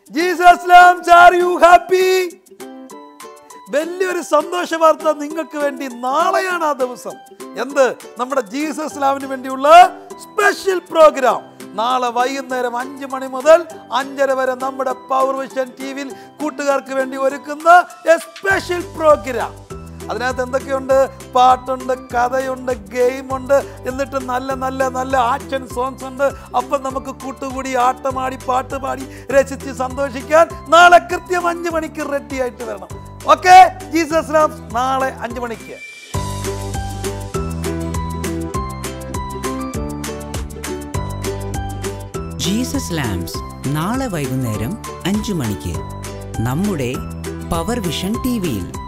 Jesus lambs are you happy വലിയൊരു സന്തോഷ വാർത്ത നിങ്ങൾക്ക് വേണ്ടി നാളെയാണ് ആ ദിവസം എന്ത് നമ്മുടെ ജീസസ് ലാവിന് വേണ്ടിയുള്ള സ്പെഷ്യൽ പ്രോഗ്രാം നാളെ വൈകുന്നേരം അഞ്ച് മണി മുതൽ അഞ്ചര വരെ നമ്മുടെ പവർ വിഷൻ ടി വിയിൽ കൂട്ടുകാർക്ക് വേണ്ടി ഒരുക്കുന്ന എ സ്പെഷ്യൽ പ്രോഗ്രാം അതിനകത്ത് എന്തൊക്കെയുണ്ട് പാട്ടുണ്ട് കഥയുണ്ട് ഗെയിമുണ്ട് എന്നിട്ട് നല്ല നല്ല നല്ല ആക്ഷൻ സോങ്സ് ഉണ്ട് അപ്പം നമുക്ക് കൂട്ടുകൂടി ആട്ടമാടി പാട്ട് പാടി രസിച്ച് സന്തോഷിക്കാൻ നാളെ കൃത്യം അഞ്ച് മണിക്ക് റെഡി ആയിട്ട് വരണം ഓക്കെ ജീസസ് റാംസ് നാളെ അഞ്ച് മണിക്ക് ജീസസ് ലാംസ് നാളെ വൈകുന്നേരം അഞ്ചു മണിക്ക് നമ്മുടെ പവർ വിഷൻ ടി വിയിൽ